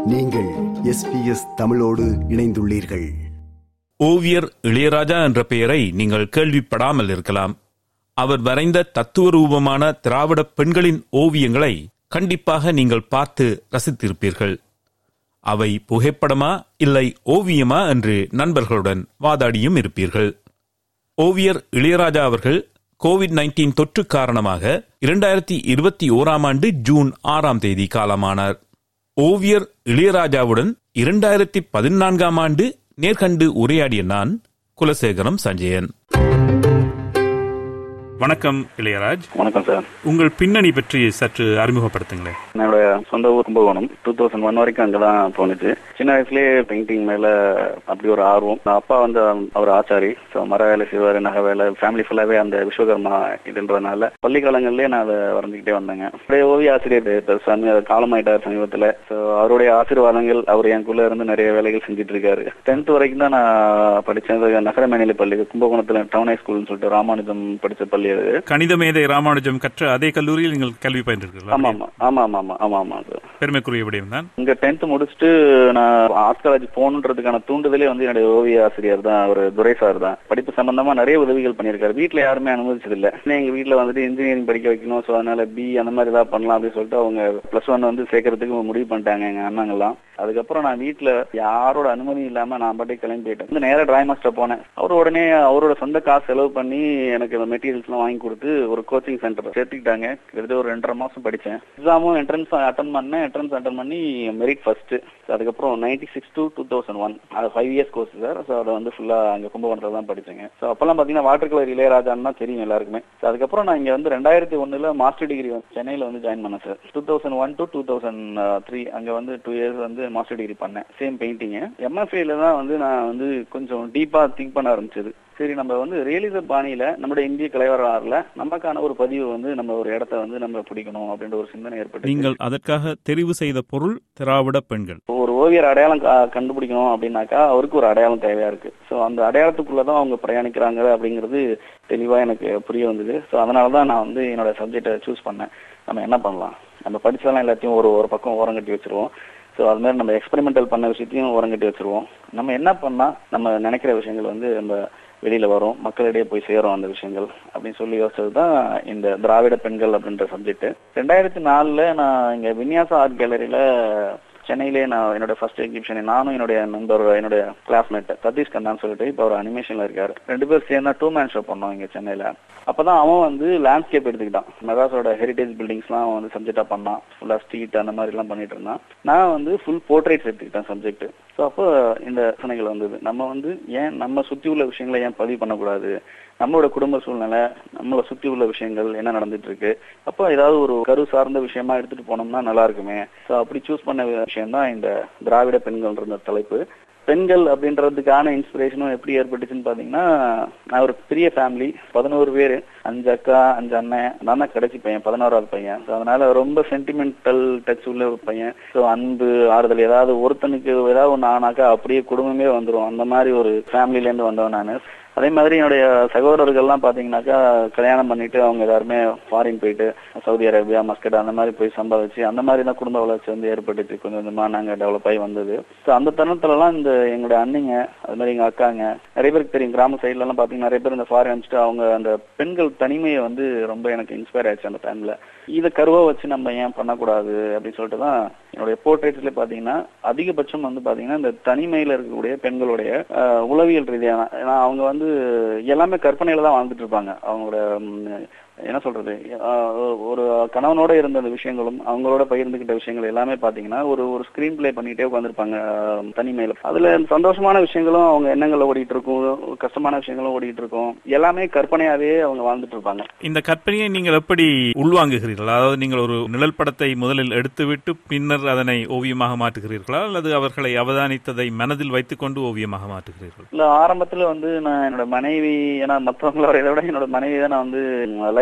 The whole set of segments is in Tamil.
நீங்கள் எஸ்பிஎஸ் தமிழோடு இணைந்துள்ளீர்கள் ஓவியர் இளையராஜா என்ற பெயரை நீங்கள் கேள்விப்படாமல் இருக்கலாம் அவர் வரைந்த தத்துவ ரூபமான திராவிட பெண்களின் ஓவியங்களை கண்டிப்பாக நீங்கள் பார்த்து ரசித்திருப்பீர்கள் அவை புகைப்படமா இல்லை ஓவியமா என்று நண்பர்களுடன் வாதாடியும் இருப்பீர்கள் ஓவியர் இளையராஜா அவர்கள் கோவிட் நைன்டீன் தொற்று காரணமாக இரண்டாயிரத்தி இருபத்தி ஓராம் ஆண்டு ஜூன் ஆறாம் தேதி காலமானார் ஓவியர் இளையராஜாவுடன் இரண்டாயிரத்தி பதினான்காம் ஆண்டு நேர்கண்டு உரையாடிய நான் குலசேகரம் சஞ்சயன் வணக்கம் இளையராஜ் வணக்கம் சார் உங்கள் பின்னணி பற்றி சற்று அறிமுகப்படுத்துங்களேன் என்னோட சொந்த ஊர் கும்பகோணம் டூ தௌசண்ட் ஒன் வரைக்கும் அங்கதான் தோணுச்சு சின்ன வயசுலயே பெயிண்டிங் மேல அப்படி ஒரு ஆர்வம் அப்பா வந்து அவர் ஆச்சாரி ஸோ மர வேலை செய்வாரு நகை வேலை ஃபேமிலி ஃபுல்லாவே அந்த விஸ்வகர்மா இதுன்றதுனால பள்ளி காலங்கள்லயே நான் அதை வரைஞ்சிக்கிட்டே வந்தேங்க அப்படியே ஓவிய ஆசிரியர் இப்ப சமீ காலமாயிட்டார் சமீபத்துல ஸோ அவருடைய ஆசீர்வாதங்கள் அவர் எனக்குள்ள இருந்து நிறைய வேலைகள் செஞ்சுட்டு இருக்காரு டென்த் வரைக்கும் தான் நான் படிச்சேன் அது நகர மேல்நிலை பள்ளி கும்பகோணத்துல டவுன் ஹை ஸ்கூல்னு சொல்லிட்டு ராமானுஜம் படிச்ச பள்ளி அது கணித மேதை ராமானுஜம் கற்ற அதே கல்லூரியில் நீங்கள் கல்வி ஆமா பயின்றீர்களா ஆமா ஆமா ஆமா ஆமா ஆமா ஆமா சார் பெருமைக்குரிய விடயம் தான் இங்க டென்த் முடிச்சுட்டு நான் ஆர்ட்ஸ் காலேஜ் போகணுன்றதுக்கான தூண்டுதலே வந்து என்னுடைய ஓவிய ஆசிரியர் தான் அவர் துரை சார் தான் படிப்பு சம்பந்தமா நிறைய உதவிகள் பண்ணியிருக்காரு வீட்ல யாருமே அனுமதிச்சது இல்ல எங்க வீட்ல வந்துட்டு இன்ஜினியரிங் படிக்க வைக்கணும் ஸோ அதனால பி அந்த மாதிரி ஏதாவது பண்ணலாம் அப்படின்னு சொல்லிட்டு அவங்க பிளஸ் ஒன் வந்து சேர்க்கறதுக்கு முடிவு பண்ணிட்டாங்க எங்க அண்ணங்கெல்லாம் அதுக்கப்புறம் நான் வீட்ல யாரோட அனுமதி இல்லாம நான் பாட்டி கிளம்பி போயிட்டேன் வந்து நேரா டிராய் மாஸ்டர் போனேன் அவர் உடனே அவரோட சொந்த காசு செலவு பண்ணி எனக்கு இந்த மெட்டீரியல்ஸ் எல்லாம் வாங்கி கொடுத்து ஒரு கோச்சிங் சென்டர் சேர்த்துக்கிட்டாங்க கிட்டத்தட்ட ஒரு ரெண்டரை மாசம் படிச்சேன் எக்ஸாமும் என்ட்ரன்ஸ் அட்டன் பண்ணேன் என்ட்ரன்ஸ் அட்டன் பண்ணி மெரிட் ஃபர்ஸ்ட் அதுக்கப்புறம் ninety six to two thousand one அது five years course sir so அதை வந்து ஃபுல்லா அங்க கும்பகோணத்துல தான் படிச்சேங்க ஸோ அப்பெல்லாம் பாத்தீங்கன்னா வாட்டர் கலர் இளையராஜான்னு தான் தெரியும் எல்லாருக்குமே ஸோ அதுக்கப்புறம் நான் இங்க வந்து ரெண்டாயிரத்தி ஒண்ணுல மாஸ்டர் டிகிரி வந்து சென்னையில வந்து ஜாயின் பண்ணேன் sir two thousand one to two thousand three அங்க வந்து டூ இயர்ஸ் வந்து மாஸ்டர் டிகிரி பண்ணேன் சேம் பெயிண்டிங் எம்எஃப்ஏல தான் வந்து நான் வந்து கொஞ்சம் டீப்பா திங்க் பண்ண ஆரம்பிச்சது சரி நம்ம வந்து ரியலிச பாணியில நம்முடைய இந்திய கலைவரலாறுல நமக்கான ஒரு பதிவு வந்து நம்ம ஒரு இடத்த வந்து நம்ம பிடிக்கணும் அப்படின்ற ஒரு சிந்தனை ஏற்பட்டு நீங்கள் அதற்காக தெரிவு செய்த பொருள் திராவிட பெண்கள் ஒரு ஓவியர் அடையாளம் கா- கண்டுபிடிக்கணும் அப்படின்னாக்கா அவருக்கு ஒரு அடையாளம் தேவையா இருக்கு ஸோ அந்த அடையாளத்துக்குள்ளதான் அவங்க பிரயாணிக்கிறாங்க அப்படிங்கிறது தெளிவா எனக்கு புரிய வந்தது ஸோ அதனாலதான் நான் வந்து என்னோட சப்ஜெக்டை சூஸ் பண்ணேன் நம்ம என்ன பண்ணலாம் நம்ம படிச்சதெல்லாம் எல்லாத்தையும் ஒரு ஒரு பக்கம் ஓரம் கட்டி வச்சிருவோம் ஸோ அது மாதிரி நம்ம எக்ஸ்பெரிமெண்டல் பண்ண விஷயத்தையும் ஓரம் கட்டி வச்சிருவோம் நம்ம என்ன பண்ணா நம்ம நினைக்கிற விஷயங்கள் வந்து நம்ம வெளியில வரும் மக்களிடையே போய் சேரும் அந்த விஷயங்கள் அப்படின்னு சொல்லி யோசிச்சது தான் இந்த திராவிட பெண்கள் அப்படின்ற சப்ஜெக்ட் ரெண்டாயிரத்தி நாலுல நான் இங்க வின்யாச ஆர்ட் கேலரியில சென்னையிலே நான் என்னோட ஃபர்ஸ்ட் எக்ஸிபிஷன் நானும் என்னுடைய நண்பர் என்னுடைய கிளாஸ்மேட் சதீஷ் கண்ணான்னு சொல்லிட்டு இப்போ அவர் அனிமேஷன்ல இருக்காரு ரெண்டு பேர் சேர்ந்தா டூ மேன் ஷோ பண்ணோம் இங்க சென்னையில அப்பதான் அவன் வந்து லேண்ட்ஸ்கேப் எடுத்துக்கிட்டான் மெட்ராஸோட ஹெரிடேஜ் பில்டிங்ஸ்லாம் அவன் வந்து சப்ஜெக்டா பண்ணான் ஃபுல்லா ஸ்ட்ரீட் அந்த மாதிரி எல்லாம் பண்ணிட்டு இருந்தான் நான் வந்து ஃபுல் போர்ட்ரேட்ஸ் எடுத்துக்கிட்டேன் சப்ஜெக்ட் ஸோ அப்போ இந்த யோசனைகள் வந்தது நம்ம வந்து ஏன் நம்ம சுத்தி உள்ள விஷயங்களை ஏன் பதிவு பண்ணக்கூடாது நம்மளோட குடும்ப சூழ்நிலை நம்மளை சுத்தி உள்ள விஷயங்கள் என்ன நடந்துட்டு இருக்கு அப்போ ஏதாவது ஒரு கரு சார்ந்த விஷயமா எடுத்துட்டு போனோம்னா நல்லா இருக்குமே ஸோ அப்படி சூஸ் பண்ண விஷயம் தான் இந்த திராவிட பெண்கள்ன்ற தலைப்பு பெண்கள் அப்படின்றதுக்கான இன்ஸ்பிரேஷனும் எப்படி ஏற்பட்டுச்சுன்னு பாத்தீங்கன்னா நான் ஒரு பெரிய ஃபேமிலி பதினோரு பேர் அஞ்சு அக்கா அஞ்சு அண்ணன் நான் தான் கடைசி பையன் பதினோராவது பையன் ஸோ அதனால ரொம்ப சென்டிமெண்டல் டச் உள்ள ஒரு பையன் ஸோ அன்பு ஆறுதல் ஏதாவது ஒருத்தனுக்கு ஏதாவது ஒன்று ஆனாக்கா அப்படியே குடும்பமே வந்துரும் அந்த மாதிரி ஒரு ஃபேமிலில இருந்து வந்தவன் நான் அதே மாதிரி என்னுடைய சகோதரர்கள்லாம் பாத்தீங்கன்னாக்கா கல்யாணம் பண்ணிட்டு அவங்க எல்லாருமே ஃபாரின் போயிட்டு சவுதி அரேபியா மஸ்கட் அந்த மாதிரி போய் சம்பாதிச்சு அந்த மாதிரி தான் குடும்ப வளர்ச்சி வந்து ஏற்பட்டுச்சு கொஞ்சம் கொஞ்சமா நாங்க டெவலப் ஆகி வந்தது ஸோ அந்த தருணத்துலலாம் இந்த எங்களுடைய அண்ணிங்க அது மாதிரி எங்க அக்காங்க நிறைய பேருக்கு தெரியும் கிராம சைட்ல எல்லாம் பாத்தீங்கன்னா நிறைய பேர் இந்த ஃபாரின் அனுப்பிச்சிட்டு அவங்க அந்த பெண்கள் தனிமையை வந்து ரொம்ப எனக்கு இன்ஸ்பயர் ஆயிடுச்சு அந்த டைம்ல இதை கருவா வச்சு நம்ம ஏன் பண்ணக்கூடாது அப்படின்னு சொல்லிட்டு தான் என்னுடைய போர்ட்ரேட்ஸ்ல பாத்தீங்கன்னா அதிகபட்சம் வந்து பாத்தீங்கன்னா இந்த தனிமையில இருக்கக்கூடிய பெண்களுடைய அஹ், உளவியல் ரீதியான ஏன்னா அவங்க வந்து எல்லாமே கற்பனையில தான் வாழ்ந்துட்டு இருப்பாங்க அவங்களோட ம், என்ன சொல்றது அஹ், ஒரு கணவனோட இருந்த அந்த விஷயங்களும் அவங்களோட பகிர்ந்துகிட்ட விஷயங்கள் எல்லாமே பாத்தீங்கன்னா ஒரு ஒரு ஸ்கிரீன் பிளே பண்ணிட்டே உட்காந்துருப்பாங்க தனிமையில அதுல சந்தோஷமான விஷயங்களும் அவங்க எண்ணங்கள்ல ஓடிட்டு இருக்கும் கஷ்டமான விஷயங்களும் ஓடிட்டு இருக்கும் எல்லாமே கற்பனையாவே அவங்க வாழ்ந்துட்டு இருப்பாங்க இந்த கற்பனையை நீங்கள் எப்படி உள்வாங்குகிறீர்கள் அதாவது நீங்கள் ஒரு நிழல் படத்தை முதலில் எடுத்துவிட்டு பின்னர் அதனை ஓவியமாக மாற்றுகிறீர்களா அல்லது அவர்களை அவதானித்ததை மனதில் வைத்துக்கொண்டு ஓவியமாக மாற்றுகிறீர்கள் இல்ல ஆரம்பத்துல வந்து நான் என்னோட மனைவி ஏன்னா மத்தவங்களோட இதை விட என்னோட மனைவி தான் நான் வந்து லைஃப்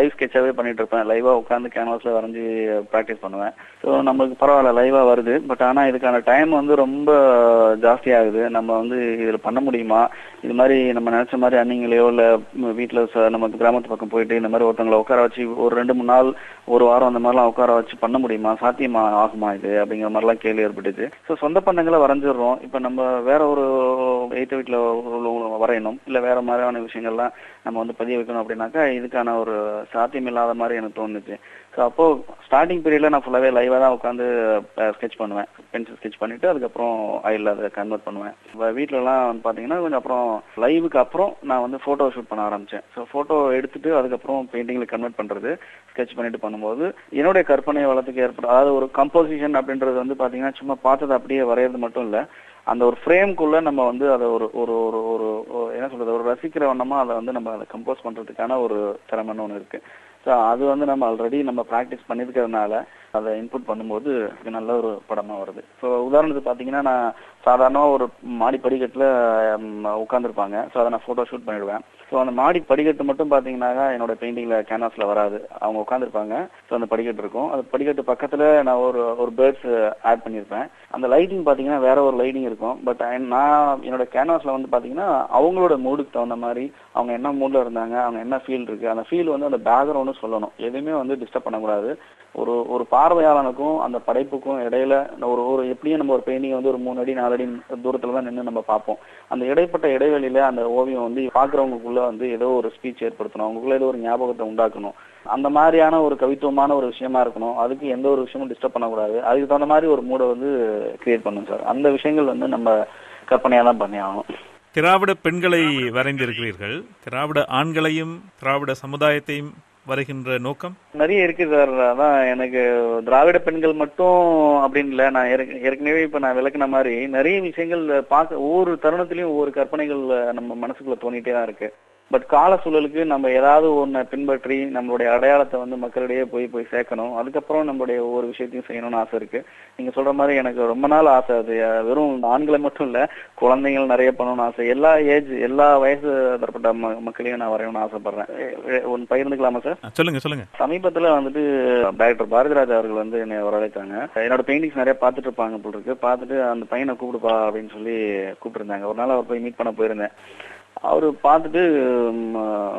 லைவ் ஸ்கெட்சாவே பண்ணிட்டு இருப்பேன் லைவா உட்காந்து கேன்வாஸ்ல வரைஞ்சி ப்ராக்டிஸ் பண்ணுவேன் ஸோ நமக்கு பரவாயில்ல லைவா வருது பட் ஆனா இதுக்கான டைம் வந்து ரொம்ப ஜாஸ்தி ஆகுது நம்ம வந்து இதுல பண்ண முடியுமா இது மாதிரி நம்ம நினைச்ச மாதிரி அன்னிங்களையோ இல்ல ம், வீட்ல ச- நம்ம கிராமத்து பக்கம் போயிட்டு இந்த மாதிரி ஒருத்தவங்களை உட்கார வச்சு ஒரு ரெண்டு மூணு நாள் ஒரு வாரம் அந்த மாதிரிலாம் உட்கார வச்சு பண்ண முடியுமா சாத்தியமா ஆகுமா இது அப்படிங்கிற மாதிரிலாம் கேள்வி ஏற்பட்டுச்சு ஸோ சொந்த பந்தங்களை வரைஞ்சிடுறோம் இப்போ நம்ம வேற ஒரு எய்த்த வீட்டில் வரையணும் இல்லை வேற மாதிரியான விஷயங்கள்லாம் நம்ம வந்து பதிய வைக்கணும் அப்படின்னாக்கா இதுக்கான ஒரு சாத்தியம் இல்லாத மாதிரி எனக்கு தோணுச்சு ஸோ அப்போ ஸ்டார்டிங் பீரியட்ல நான் ஃபுல்லாவே லைவா தான் உட்காந்து ஸ்கெட்ச் பண்ணுவேன் பென்சில் ஸ்கெட்ச் பண்ணிட்டு அதுக்கப்புறம் ஆயில் அதை கன்வெர்ட் பண்ணுவேன் இப்போ வீட்டிலலாம் வந்து பார்த்தீங்கன்னா கொஞ்சம் அப்புறம் லைவுக்கு அப்புறம் நான் வந்து ஃபோட்டோ ஷூட் பண்ண ஆரம்பிச்சேன் ஸோ ஃபோட்டோ எடுத்துட்டு அதுக்கப்புறம் பெயிண்டிங்ல கன்வெர்ட் பண்றது ஸ்கெட்ச் பண்ணிட்டு பண்ணும்போது என்னுடைய கற்பனை வளத்துக்கு ஏற்படும் அதாவது ஒரு கம்போசிஷன் அப்படின்றது வந்து பார்த்தீங்கன்னா சும்மா பார்த்தது அப்படியே வரைகிறது மட்டும் இல்லை அந்த ஒரு ஃப்ரேம்குள்ள நம்ம வந்து அதை ஒரு ஒரு ஒரு ஒரு ஒரு என்ன சொல்றது ஒரு ரசிக்கிற வண்ணமா அதை வந்து நம்ம அதை கம்போஸ் பண்றதுக்கான ஒரு திறமைன்னு ஒன்று இருக்கு ஸோ அது வந்து நம்ம ஆல்ரெடி நம்ம ப்ராக்டிஸ் பண்ணிருக்கிறதுனால அதை இன்புட் பண்ணும்போது இது நல்ல ஒரு படமா வருது ஸோ உதாரணத்துக்கு பார்த்தீங்கன்னா நான் சாதாரணமாக ஒரு மாடி படிக்கட்டில் உட்காந்துருப்பாங்க ஸோ அதை நான் ஃபோட்டோ ஷூட் பண்ணிடுவேன் ஸோ அந்த மாடி படிக்கட்டு மட்டும் பார்த்தீங்கன்னாக்கா என்னோட பெயிண்டிங்கில் கேன்வாஸில் வராது அவங்க உட்காந்துருப்பாங்க ஸோ அந்த படிக்கட்டு இருக்கும் அந்த படிக்கட்டு பக்கத்தில் நான் ஒரு ஒரு பேர்ட்ஸ் ஆட் பண்ணியிருப்பேன் அந்த லைட்டிங் பார்த்தீங்கன்னா வேற ஒரு லைட்டிங் இருக்கும் பட் நான் என்னோட கேன்வாஸில் வந்து பார்த்தீங்கன்னா அவங்களோட மூடுக்கு தகுந்த மாதிரி அவங்க என்ன மூடில் இருந்தாங்க அவங்க என்ன ஃபீல் இருக்கு அந்த ஃபீல் வந்து அந்த பேக்ரவுண்டு சொல்லணும் எதுவுமே வந்து டிஸ்டர்ப் பண்ணக்கூடாது ஒரு ஒரு பார்வையாளனுக்கும் அந்த படைப்புக்கும் இடையில ஒரு ஒரு எப்படியும் நம்ம ஒரு பெயிண்டிங் வந்து ஒரு மூணு அடி நாலு அடி தூரத்துல தான் நின்று நம்ம பார்ப்போம் அந்த இடைப்பட்ட இடைவெளியில அந்த ஓவியம் வந்து பாக்குறவங்களுக்குள்ள வந்து ஏதோ ஒரு ஸ்பீச் ஏற்படுத்தணும் அவங்களுக்குள்ள ஏதோ ஒரு ஞாபகத்தை உண்டாக்கணும் அந்த மாதிரியான ஒரு கவித்துவமான ஒரு விஷயமா இருக்கணும் அதுக்கு எந்த ஒரு விஷயமும் டிஸ்டர்ப் பண்ணக்கூடாது அதுக்கு தகுந்த மாதிரி ஒரு மூடை வந்து கிரியேட் பண்ணும் சார் அந்த விஷயங்கள் வந்து நம்ம கற்பனையா தான் பண்ணி ஆகணும் திராவிட பெண்களை வரைந்திருக்கிறீர்கள் திராவிட ஆண்களையும் திராவிட சமுதாயத்தையும் வரைகின்ற நோக்கம் நிறைய இருக்கு சார் அதான் எனக்கு திராவிட பெண்கள் மட்டும் அப்படின்னு இல்ல நான் ஏற்க- ஏற்கனவே இப்ப நான் விளக்குன மாதிரி நிறைய விஷயங்கள் பார்க்க ஒவ்வொரு தருணத்திலயும் ஒவ்வொரு கற்பனைகள் நம்ம மனசுக்குள்ள தோணிட்டே தான் இருக்கு பட் கால சூழலுக்கு நம்ம ஏதாவது ஒன்றை பின்பற்றி நம்மளுடைய அடையாளத்தை வந்து மக்களிடையே போய் போய் சேர்க்கணும் அதுக்கப்புறம் நம்மளுடைய ஒவ்வொரு விஷயத்தையும் செய்யணும்னு ஆசை இருக்கு நீங்க சொல்ற மாதிரி எனக்கு ரொம்ப நாள் ஆசை அது அஹ், வெறும் ஆண்களை மட்டும் இல்ல குழந்தைகள் நிறைய பண்ணணும்னு ஆசை எல்லா ஏஜ் எல்லா வயசு தரப்பட்ட ம- மக்களையும் நான் வரையணும்னு ஆசைப்படுறேன் எ- எ- ஒன்னு பகிர்ந்துக்கலாமா சார் அஹ், சொல்லுங்க சொல்லுங்க சமீபத்துல வந்துட்டு டைரக்டர் பாரதிராஜ் அவர்கள் வந்து என்னை வரவழைத்தாங்க என்னோட பெயிண்டிங்ஸ் நிறைய பார்த்துட்டு இருப்பாங்க போல இருக்கு பார்த்துட்டு அந்த பையனை கூப்பிடுப்பா அப்படின்னு சொல்லி கூப்பிட்டுருந்தாங்க ஒரு நாள் அவர் போய் மீட் பண்ண போயிருந்தேன் அவரு பார்த்துட்டு ம்,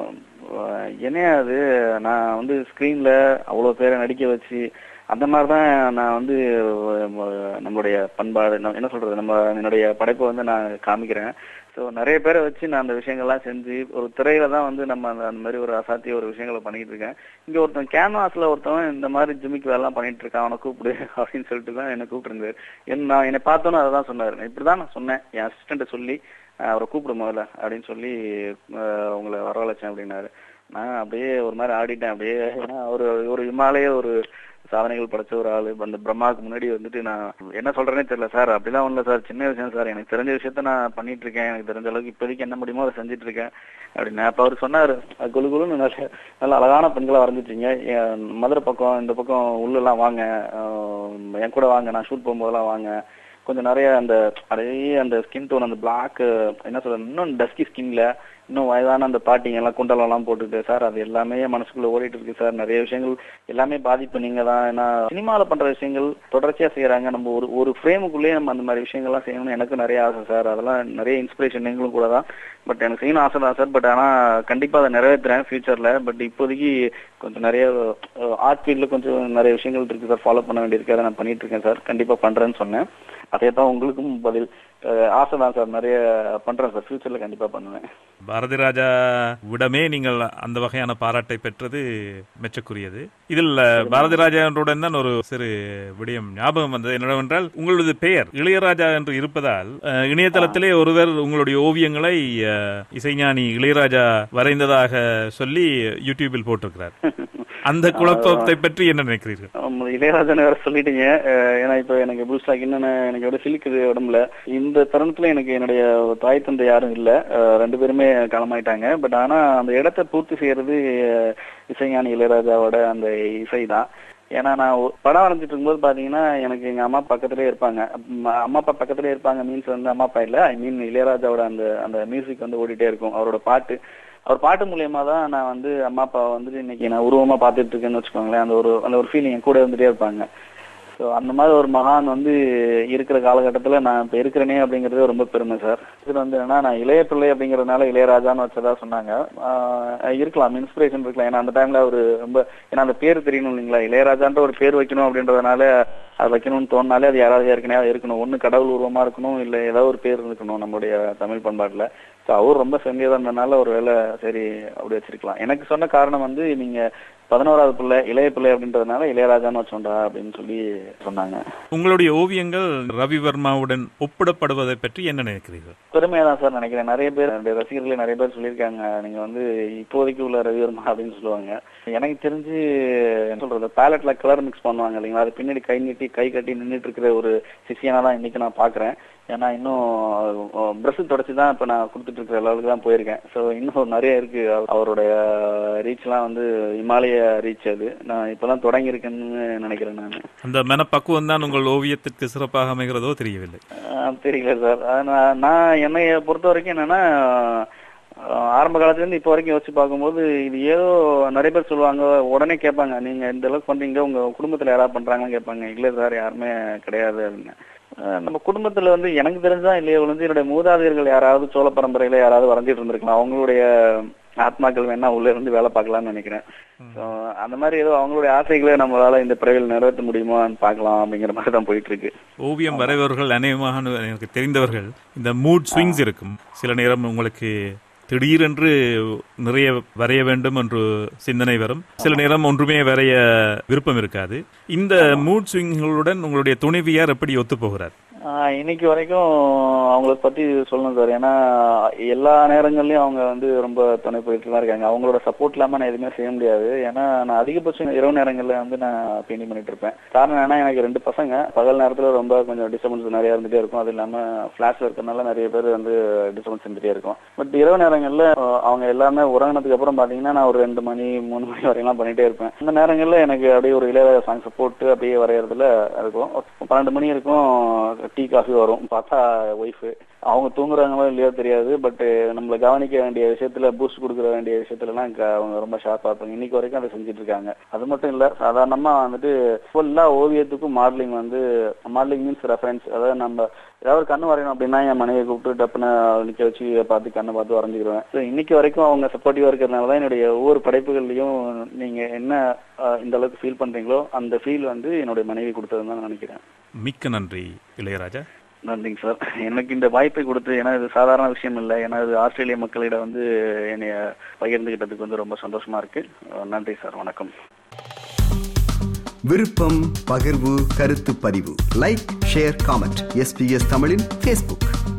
அஹ், என்னையா அது நான் வந்து ஸ்கிரீன்ல அவ்வளவு பேரை நடிக்க வச்சு அந்த மாதிரி தான் நான் வந்து அஹ், நம்மளுடைய பண்பாடு நம்ம என்ன சொல்றது நம்ம என்னுடைய படைப்பை வந்து நான் காமிக்கிறேன் ஸோ நிறைய பேரை வச்சு நான் அந்த விஷயங்கள்லாம் செஞ்சு ஒரு திரையில தான் வந்து நம்ம அந்த அந்த மாதிரி ஒரு அசாத்திய ஒரு விஷயங்களை பண்ணிட்டு இருக்கேன் இங்க ஒருத்தன் கேன்வாஸ்ல ஒருத்தவன் இந்த மாதிரி ஜிமிக் வேலைலாம் பண்ணிட்டு இருக்கான் அவனை கூப்பிடு அப்படின்னு சொல்லிட்டு தான் என்னை கூப்பிட்டுருந்தாரு என்ன நான் என்னை பார்த்தோன்னு அதை தான் சொன்னாரு இப்படிதான் நான் சொன்னேன் என் அசிஸ்டண்ட்டை சொல்லி அஹ், அவரை கூப்பிடு முதல்ல அப்படின்னு சொல்லி அஹ், உங்களை வரவழைச்சேன் அப்படின்னாரு நான் அப்படியே ஒரு மாதிரி ஆடிட்டேன் அப்படியே ஏன்னா ஒரு ஒரு இமாலய ஒரு சாதனைகள் படைச்ச ஒரு ஆளு அந்த பிரம்மாவுக்கு முன்னாடி வந்துட்டு நான் என்ன சொல்றேனே தெரியல சார் அப்படிலாம் ஒண்ணுல சார் சின்ன விஷயம் சார் எனக்கு தெரிஞ்ச விஷயத்த நான் பண்ணிட்டு இருக்கேன் எனக்கு தெரிஞ்ச அளவுக்கு இப்போதைக்கு என்ன முடியுமோ அதை செஞ்சுட்டு இருக்கேன் அப்படின்னு அப்ப அவர் சொன்னாரு "அஹ் குலு குலுன்னு நல்ல நல்ல அழகான பெண்களை வரைஞ்சிட்டீங்க என் மதுரை பக்கம் இந்த பக்கம் உள்ளெல்லாம் வாங்க அஹ் என் கூட வாங்க நான் ஷூட் போகும்போதெல்லாம் வாங்க கொஞ்சம் நிறைய அந்த நிறைய அந்த ஸ்கின் டோன் அந்த பிளாக் என்ன சொல்றது இன்னும் டஸ்கி ஸ்கின்ல இன்னும் வயதான அந்த பாட்டிங்க எல்லாம் குண்டலம் எல்லாம் போட்டுட்டு சார் அது எல்லாமே மனசுக்குள்ள ஓடிட்டு இருக்கு சார் நிறைய விஷயங்கள் எல்லாமே பாதிப்பு நீங்க தான் ஏன்னா சினிமால பண்ற விஷயங்கள் தொடர்ச்சியா செய்யறாங்க நம்ம ஒரு ஒரு ஃப்ரேமுக்குள்ளேயே நம்ம அந்த மாதிரி விஷயங்கள்லாம் செய்யணும்னு எனக்கு நிறைய ஆசை சார் அதெல்லாம் நிறைய இன்ஸ்பிரேஷன் நீங்களும் கூட தான் பட் எனக்கு செய்யணும் ஆசை தான் சார் பட் ஆனா கண்டிப்பா அதை நிறைவேற்றுறேன் ஃபியூச்சர்ல பட் இப்போதைக்கு கொஞ்சம் நிறைய ஆர்ட் ஃபீல்ட்ல கொஞ்சம் நிறைய விஷயங்கள் இருக்கு சார் ஃபாலோ பண்ண வேண்டியிருக்கு அதை நான் பண்ணிட்டு இருக்கேன் சார் கண்டிப்பா பண்றேன்னு சொன்னேன் அதே தான் உங்களுக்கும் பதில் அஹ் ஆசை தான் சார் நிறைய பண்றேன் சார் ஃபியூச்சர்ல கண்டிப்பா பண்ணுவேன் பாரதி ராஜா விடமே நீங்கள் அந்த வகையான பாராட்டை பெற்றது மெச்சக்குரியது இதில் பாரதி ராஜாவுடன் தான் ஒரு சிறு விடயம் ஞாபகம் வந்தது என்னவென்றால் உங்களது பெயர் இளையராஜா என்று இருப்பதால் அஹ், இணையதளத்திலே ஒருவர் உங்களுடைய ஓவியங்களை அஹ், இசைஞானி இளையராஜா வரைந்ததாக சொல்லி யூடியூபில் போட்டிருக்கிறார் அந்த குழப்பத்தை பற்றி என்ன நினைக்கிறீர்கள் ஆமா, இளையராஜன் வேற சொல்லிட்டீங்க அஹ் ஏன்னா இப்ப எனக்கு புதுசாக என்னென்ன எனக்கு எவ்வளவு சிலிக்குது உடம்புல இந்த தருணத்துல எனக்கு என்னுடைய தாய் தந்தை யாரும் இல்ல அஹ் ரெண்டு பேருமே காலமாயிட்டாங்க பட் ஆனா அந்த இடத்தை பூர்த்தி செய்யறது அஹ் இசைஞானி இளையராஜாவோட அந்த இசை தான் ஏன்னா நான் ஒரு படம் வரைஞ்சிட்டு இருக்கும்போது பாத்தீங்கன்னா எனக்கு எங்க அம்மா பக்கத்துலயே இருப்பாங்க அம்மா- அம்மா அப்பா பக்கத்துலயே இருப்பாங்க மீன்ஸ் வந்து அம்மா அப்பா இல்ல ஐ மீன் இளையராஜாவோட அந்த அந்த மியூசிக் வந்து ஓடிட்டே இருக்கும் அவரோட பாட்டு அவர் பாட்டு மூலியமா தான் நான் வந்து அம்மா அப்பா வந்துட்டு இன்னைக்கு நான் உருவமா பார்த்துட்டு இருக்கேன்னு வச்சுக்கோங்களேன் அந்த ஒரு அந்த ஒரு ஃபீலிங் என் கூட இருந்துட்டே இருப்பாங்க ஸோ அந்த மாதிரி ஒரு மகான் வந்து இருக்கிற காலகட்டத்தில் நான் இப்போ இருக்கிறேனே அப்படிங்கிறது ரொம்ப பெருமை சார் இது வந்து என்னன்னா நான் இளைய பிள்ளை அப்படிங்கிறதுனால இளையராஜான்னு வச்சதா சொன்னாங்க ஆஹ் இருக்கலாம் இன்ஸ்பிரேஷன் இருக்கலாம் ஏன்னா அந்த டைம்ல அவரு ரொம்ப ஏன்னா அந்த பேர் தெரியணும் இல்லைங்களா இளையராஜான்ற ஒரு பேர் வைக்கணும் அப்படின்றதுனால அது வைக்கணும்னு தோணுனாலே அது யாராவது ஏற்கனவே இருக்கணும் ஒண்ணு கடவுள் உருவமா இருக்கணும் இல்ல ஏதாவது ஒரு பேர் இருக்கணும் நம்மளுடைய தமிழ் பண்பாட்டுல ஸோ அவர் ரொம்ப செம்மியதா இருந்ததுனால ஒரு வேளை சரி அப்படி வச்சிருக்கலாம் எனக்கு சொன்ன காரணம் வந்து நீங்க பதினோராவது பிள்ளை இளைய பிள்ளை அப்படின்றதுனால இளையராஜான்னு வச்சோண்டா அப்படின்னு சொல்லி சொன்னாங்க உங்களுடைய ஓவியங்கள் ரவிவர்மாவுடன் ஒப்பிடப்படுவதை பற்றி என்ன நினைக்கிறீர்கள் பெருமையா தான் சார் நினைக்கிறேன் நிறைய பேர் என்னுடைய ரசிகர்களே நிறைய பேர் சொல்லியிருக்காங்க நீங்க வந்து இப்போதைக்கு உள்ள ரவிவர்மா அப்படின்னு சொல்லுவாங்க எனக்கு தெரிஞ்சு என்ன சொல்றது பேலட்ல கலர் மிக்ஸ் பண்ணுவாங்க இல்லைங்களா அது பின்னாடி கை நீட்டி கை கட்டி நின்றுட்டு இருக்கிற ஒரு சிஷியனா தான் இன்னைக்கு நான் பாக்குறேன் ஏன்னா இன்னும் பிரஷ் தொடச்சி தான் இப்ப நான் கொடுத்துட்டு இருக்கிற லெவலுக்கு தான் போயிருக்கேன் ஸோ இன்னும் நிறைய இருக்கு அவருடைய ரீச்லாம் வந்து இமாலய ரீச் அது நான் இப்பதான் தொடங்கி இருக்கேன்னு நினைக்கிறேன் நான் அந்த மனப்பக்குவம் தான் உங்கள் ஓவியத்திற்கு சிறப்பாக அமைகிறதோ தெரியவில்லை ஆஹ் தெரியல சார் ஆஹ் நான் நான் என்னைய பொறுத்த வரைக்கும் என்னன்னா ஆஹ் ஆரம்ப காலத்துல இருந்து இப்போ வரைக்கும் யோசிச்சு பார்க்கும்போது இது ஏதோ நிறைய பேர் சொல்லுவாங்க உடனே கேட்பாங்க நீங்க இந்த அளவுக்கு பண்றீங்க உங்க குடும்பத்துல யாராவது பண்றாங்கன்னு கேட்பாங்க இல்ல சார் யாருமே கிடையாது அப்படின்னு ஆஹ் நம்ம குடும்பத்துல வந்து எனக்கு தெரிஞ்சா இல்லையே வந்து என்னுடைய மூதாதையர்கள் யாராவது சோழ பரம்பரையில யாராவது வரைஞ்சிட்டு இருந்திருக்கலாம் அவங்களுடைய ஆத்மாக்கள் வேணா உள்ள இருந்து வேலை பார்க்கலாம்னு நினைக்கிறேன் So, அந்த மாதிரி ஏதோ அவங்களுடைய ஆசைகளை நம்மளால இந்த பிறவியில் நிறைவேற்ற முடியுமான்னு பார்க்கலாம் அப்படிங்கிற மாதிரி தான் போயிட்டு இருக்கு ஓவியம் வரைபவர்கள் அநேகமாக எனக்கு தெரிந்தவர்கள் இந்த மூட் ஸ்விங்ஸ் இருக்கும் சில நேரம் உங்களுக்கு திடீரென்று நிறைய வரைய வேண்டும் என்று சிந்தனை வரும் சில நேரம் ஒன்றுமே வரைய விருப்பம் இருக்காது இந்த மூட் ஸ்விங்களுடன் உங்களுடைய துணைவியார் எப்படி ஒத்து போகிறார் ஆஹ் இன்னைக்கு வரைக்கும் அவங்கள பத்தி சொல்லணும் சார் ஏன்னா எல்லா நேரங்கள்லயும் அவங்க வந்து ரொம்ப துணை போயிட்டு தான் இருக்காங்க அவங்களோட சப்போர்ட் இல்லாம நான் எதுவுமே செய்ய முடியாது ஏன்னா நான் அதிகபட்சம் இரவு நேரங்கள்ல வந்து நான் பெயிண்டிங் பண்ணிட்டு இருப்பேன் காரணம் ஏன்னா எனக்கு ரெண்டு பசங்க பகல் நேரத்துல ரொம்ப கொஞ்சம் டிஸ்டர்பன்ஸ் நிறைய இருந்துட்டே இருக்கும் அது இல்லாம பிளாஷ்ல இருக்கறனால நிறைய பேர் வந்து டிஸ்டர்பன்ஸ் இருந்துட்டே இருக்கும் பட் இரவு நேரங்கள்ல அஹ், அவங்க எல்லாமே உறங்கினதுக்கு அப்புறம் பாத்தீங்கன்னா நான் ஒரு ரெண்டு மணி மூணு மணி வரையெல்லாம் பண்ணிட்டே இருப்பேன் அந்த நேரங்கள்ல எனக்கு அப்படியே ஒரு இளையராஜா சாங்ஸ் போட்டு அப்படியே வரையறதுல இருக்கும் பன்னெண்டு மணி இருக்கும் டீ காஃபி வரும் பார்த்தா ஒய்ஃபு அவங்க தூங்குறாங்களோ இல்லையோ தெரியாது பட் நம்மள கவனிக்க வேண்டிய விஷயத்துல பூஸ்ட் கொடுக்குற வேண்டிய விஷயத்துலலாம் க- அவங்க ரொம்ப ஷார்ப்பா இருப்பாங்க இன்னைக்கு வரைக்கும் அதை செஞ்சுட்டு இருக்காங்க அது மட்டும் இல்ல சாதாரணமா வந்துட்டு ஃபுல்லா ஓவியத்துக்கும் மாடலிங் வந்து மாடலிங் மீன்ஸ் ரெஃபரன்ஸ் அதாவது நம்ம ஏதாவது ஒரு கண்ணு வரையணும் அப்படின்னா என் மனைவியை கூப்பிட்டு டப்புன்னு நிக்க வச்சு பார்த்து கண்ணை பார்த்து வரைஞ்சிக்கிடுவேன் ஸோ இன்னைக்கு வரைக்கும் அவங்க சப்போர்ட்டிவா இருக்கிறதுனால தான் என்னுடைய ஒவ்வொரு படைப்புகள்லயும் நீங்க என்ன அஹ், இந்த அளவுக்கு ஃபீல் பண்றீங்களோ அந்த ஃபீல் வந்து என்னுடைய மனைவி கொடுத்ததுன்னு தான் நான் நினைக்கிறேன் மிக்க நன்றி இளையராஜா நன்றிங்க சார் எனக்கு இந்த வாய்ப்பை கொடுத்து ஏன்னா இது சாதாரண விஷயம் இல்லை ஏன்னா இது ஆஸ்திரேலிய மக்களிடம் வந்து என்னைய பகிர்ந்துகிட்டதுக்கு வந்து ரொம்ப சந்தோஷமா இருக்கு அஹ் நன்றி சார் வணக்கம் விருப்பம் பகிர்வு கருத்து பதிவு லைக் ஷேர் காமெண்ட் எஸ்பிஎஸ் தமிழின் ஃபேஸ்புக்